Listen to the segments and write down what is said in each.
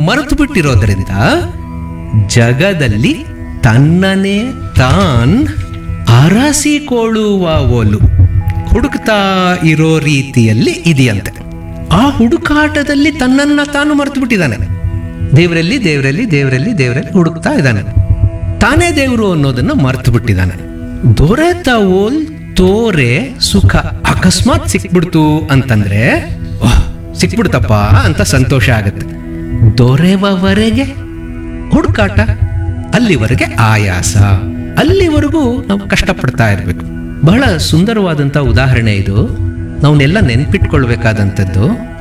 ಮರೆತು ಬಿಟ್ಟಿರೋದ್ರಿಂದ ಜಗದಲ್ಲಿ ತನ್ನನೇ ತಾನ್ ಅರಸಿಕೊಳ್ಳುವ ಒಲು ಹುಡುಕ್ತಾ ಇರೋ ರೀತಿಯಲ್ಲಿ ಇದೆಯಂತೆ ಆ ಹುಡುಕಾಟದಲ್ಲಿ ತನ್ನನ್ನ ತಾನು ಮರೆತು ಬಿಟ್ಟಿದ್ದಾನೆ ದೇವರಲ್ಲಿ ದೇವರಲ್ಲಿ ದೇವರಲ್ಲಿ ದೇವರಲ್ಲಿ ಹುಡುಕ್ತಾ ಇದ್ದಾನೆ ತಾನೇ ದೇವರು ಅನ್ನೋದನ್ನ ಮರೆತು ಬಿಟ್ಟಿದ್ದಾನೆ ದೊರೆತ ಓಲ್ ತೋರೆ ಸುಖ ಅಕಸ್ಮಾತ್ ಸಿಕ್ಬಿಡ್ತು ಅಂತಂದ್ರೆ ವಾಹ್, ಸಿಕ್ಬಿಡ್ತಪ್ಪ ಅಂತ ಸಂತೋಷ ಆಗುತ್ತೆ ದೊರೆವವರೆಗೆ ಹುಡುಕಾಟ ಅಲ್ಲಿವರೆಗೆ ಆಯಾಸ ಅಲ್ಲಿವರೆಗೂ ನಾವು ಕಷ್ಟಪಡ್ತಾ ಇರಬೇಕು ಬಹಳ ಸುಂದರವಾದಂಥ ಉದಾಹರಣೆ ಇದು ನಾವನ್ನೆಲ್ಲ ನೆನ್ಪಿಟ್ಕೊಳ್ಬೇಕಾದಂಥದ್ದು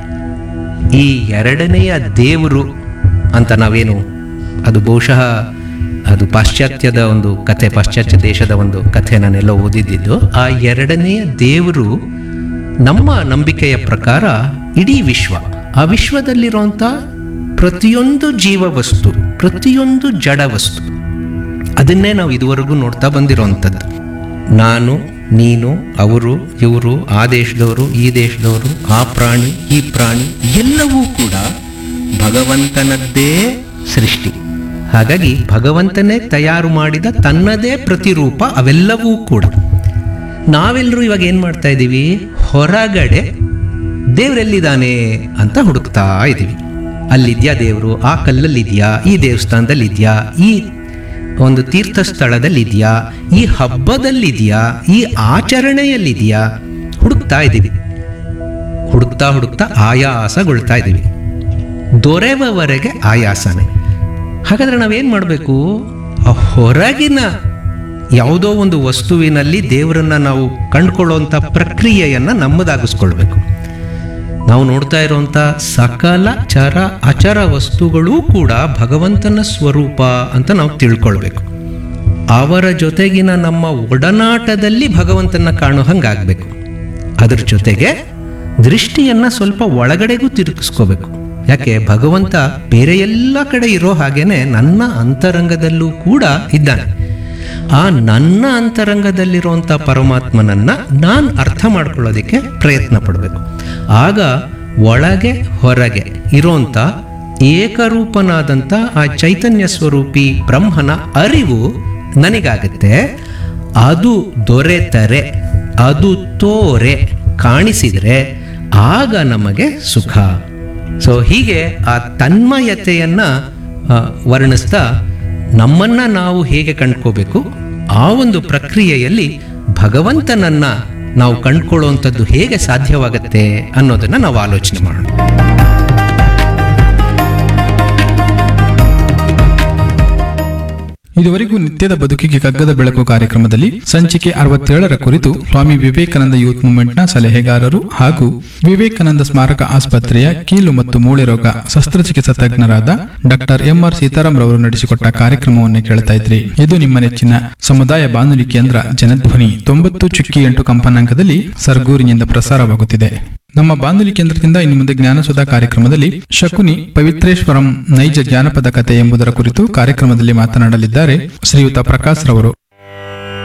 ಈ ಎರಡನೆಯ ದೇವರು ಅಂತ ನಾವೇನು ಅದು ಬಹುಶಃ ಅದು ಪಾಶ್ಚಾತ್ಯದ ಒಂದು ಕಥೆ ಪಾಶ್ಚಾತ್ಯ ದೇಶದ ಒಂದು ಕಥೆ ನಾನೆಲ್ಲ ಓದಿದ್ದು ಆ ಎರಡನೆಯ ದೇವರು ನಮ್ಮ ನಂಬಿಕೆಯ ಪ್ರಕಾರ ಇಡೀ ವಿಶ್ವ ಆ ವಿಶ್ವದಲ್ಲಿರುವಂಥ ಪ್ರತಿಯೊಂದು ಜೀವ ವಸ್ತು ಪ್ರತಿಯೊಂದು ಜಡ ವಸ್ತು ಅದನ್ನೇ ನಾವು ಇದುವರೆಗೂ ನೋಡ್ತಾ ಬಂದಿರೋವಂಥದ್ದು ನಾನು ನೀನು ಅವರು ಇವರು ಆ ದೇಶದವರು ಈ ದೇಶದವರು ಆ ಪ್ರಾಣಿ ಈ ಪ್ರಾಣಿ ಎಲ್ಲವೂ ಕೂಡ ಭಗವಂತನದ್ದೇ ಸೃಷ್ಟಿ ಹಾಗಾಗಿ ಭಗವಂತನೇ ತಯಾರು ಮಾಡಿದ ತನ್ನದೇ ಪ್ರತಿರೂಪ ಅವೆಲ್ಲವೂ ಕೂಡ ನಾವೆಲ್ಲರೂ ಇವಾಗ ಏನು ಮಾಡ್ತಾ ಇದ್ದೀವಿ ಹೊರಗಡೆ ದೇವರೆಲ್ಲಿದ್ದಾನೆ ಅಂತ ಹುಡುಕ್ತಾ ಇದ್ದೀವಿ ಅಲ್ಲಿದ್ಯಾ ದೇವರು ಆ ಕಲ್ಲಲ್ಲಿದ್ಯಾ ಈ ದೇವಸ್ಥಾನದಲ್ಲಿ ಇದೆಯಾ ಈ ಒಂದು ತೀರ್ಥ ಸ್ಥಳದಲ್ಲಿ ಇದೆಯಾ ಈ ಹಬ್ಬದಲ್ಲಿದೆಯಾ ಈ ಆಚರಣೆಯಲ್ಲಿದೆಯಾ ಹುಡುಕ್ತಾ ಇದ್ದೀವಿ ಹುಡುಕ್ತಾ ಹುಡುಕ್ತಾ ಆಯಾಸಗೊಳ್ತಾ ಇದ್ದೀವಿ ದೊರೆವವರೆಗೆ ಆಯಾಸನೆ ಹಾಗಾದ್ರೆ ನಾವೇನು ಮಾಡಬೇಕು ಆ ಹೊರಗಿನ ಯಾವುದೋ ಒಂದು ವಸ್ತುವಿನಲ್ಲಿ ದೇವರನ್ನ ನಾವು ಕಂಡುಕೊಳ್ಳುವಂಥ ಪ್ರಕ್ರಿಯೆಯನ್ನು ನಮ್ಮದಾಗಿಸ್ಕೊಳ್ಬೇಕು ನಾವು ನೋಡ್ತಾ ಇರುವಂಥ ಸಕಲ ಚರ ಅಚರ ವಸ್ತುಗಳೂ ಕೂಡ ಭಗವಂತನ ಸ್ವರೂಪ ಅಂತ ನಾವು ತಿಳ್ಕೊಳ್ಬೇಕು ಅವರ ಜೊತೆಗಿನ ನಮ್ಮ ಒಡನಾಟದಲ್ಲಿ ಭಗವಂತನ ಕಾಣೋ ಹಂಗಾಗಬೇಕು ಅದ್ರ ಜೊತೆಗೆ ದೃಷ್ಟಿಯನ್ನ ಸ್ವಲ್ಪ ಒಳಗಡೆಗೂ ತಿರುಗಿಸ್ಕೋಬೇಕು ಯಾಕೆ ಭಗವಂತ ಬೇರೆ ಎಲ್ಲ ಕಡೆ ಇರೋ ಹಾಗೇನೆ ನನ್ನ ಅಂತರಂಗದಲ್ಲೂ ಕೂಡ ಇದ್ದಾನೆ ಆ ನನ್ನ ಅಂತರಂಗದಲ್ಲಿರುವಂಥ ಪರಮಾತ್ಮನನ್ನ ನಾನು ಅರ್ಥ ಮಾಡ್ಕೊಳ್ಳೋದಕ್ಕೆ ಪ್ರಯತ್ನ ಪಡಬೇಕು ಆಗ ಒಳಗೆ ಹೊರಗೆ ಇರೋಂಥ ಏಕರೂಪನಾದಂಥ ಆ ಚೈತನ್ಯ ಸ್ವರೂಪಿ ಬ್ರಹ್ಮನ ಅರಿವು ನನಗಾಗತ್ತೆ ಅದು ದೊರೆತರೆ ಅದು ತೋರೆ ಕಾಣಿಸಿದರೆ ಆಗ ನಮಗೆ ಸುಖ ಸೊ ಹೀಗೆ ಆ ತನ್ಮಯತೆಯನ್ನ ಆ, ವರ್ಣಿಸ್ತಾ ನಮ್ಮನ್ನ ನಾವು ಹೇಗೆ ಕಂಡ್ಕೋಬೇಕು ಆ ಒಂದು ಪ್ರಕ್ರಿಯೆಯಲ್ಲಿ ಭಗವಂತನನ್ನ ನಾವು ಕಂಡ್ಕೊಳ್ಳುವಂಥದ್ದು ಹೇಗೆ ಸಾಧ್ಯವಾಗುತ್ತೆ ಅನ್ನೋದನ್ನ ನಾವು ಆಲೋಚನೆ ಮಾಡೋಣ ಇದುವರೆಗೂ ನಿತ್ಯದ ಬದುಕಿಗೆ ಕಗ್ಗದ ಬೆಳಕು ಕಾರ್ಯಕ್ರಮದಲ್ಲಿ ಸಂಚಿಕೆ ಅರವತ್ತೇಳರ ಕುರಿತು ಸ್ವಾಮಿ ವಿವೇಕಾನಂದ ಯೂತ್ ಮೂವ್ಮೆಂಟ್ನ ಸಲಹೆಗಾರರು ಹಾಗೂ ವಿವೇಕಾನಂದ ಸ್ಮಾರಕ ಆಸ್ಪತ್ರೆಯ ಕೀಲು ಮತ್ತು ಮೂಳೆ ರೋಗ ಶಸ್ತ್ರಚಿಕಿತ್ಸಾ ತಜ್ಞರಾದ ಡಾಕ್ಟರ್ ಎಂಆರ್ ಸೀತಾರಾಮ್ ರವರು ನಡೆಸಿಕೊಟ್ಟ ಕಾರ್ಯಕ್ರಮವನ್ನು ಕೇಳ್ತಾ ಇದ್ರಿ ಇದು ನಿಮ್ಮ ನೆಚ್ಚಿನ ಸಮುದಾಯ ಬಾನುಲಿ ಕೇಂದ್ರ ಜನಧ್ವನಿ ತೊಂಬತ್ತು ಚುಕ್ಕಿ ಎಂಟು ಕಂಪನಾಂಕದಲ್ಲಿ ಸರ್ಗೂರಿನಿಂದ ಪ್ರಸಾರವಾಗುತ್ತಿದೆ ನಮ್ಮ ಬಾನುಲಿ ಕೇಂದ್ರದಿಂದ ಇನ್ನು ಮುಂದೆ ಜ್ಞಾನಸುಧಾ ಕಾರ್ಯಕ್ರಮದಲ್ಲಿ ಶಕುನಿ ಪವಿತ್ರೇಶ್ವರಂ ನೈಜ ಜಾನಪದ ಕಥೆ ಎಂಬುದರ ಕುರಿತು ಕಾರ್ಯಕ್ರಮದಲ್ಲಿ ಮಾತನಾಡಲಿದ್ದಾರೆ ಶ್ರೀಯುತ ಪ್ರಕಾಶ್ ರವರು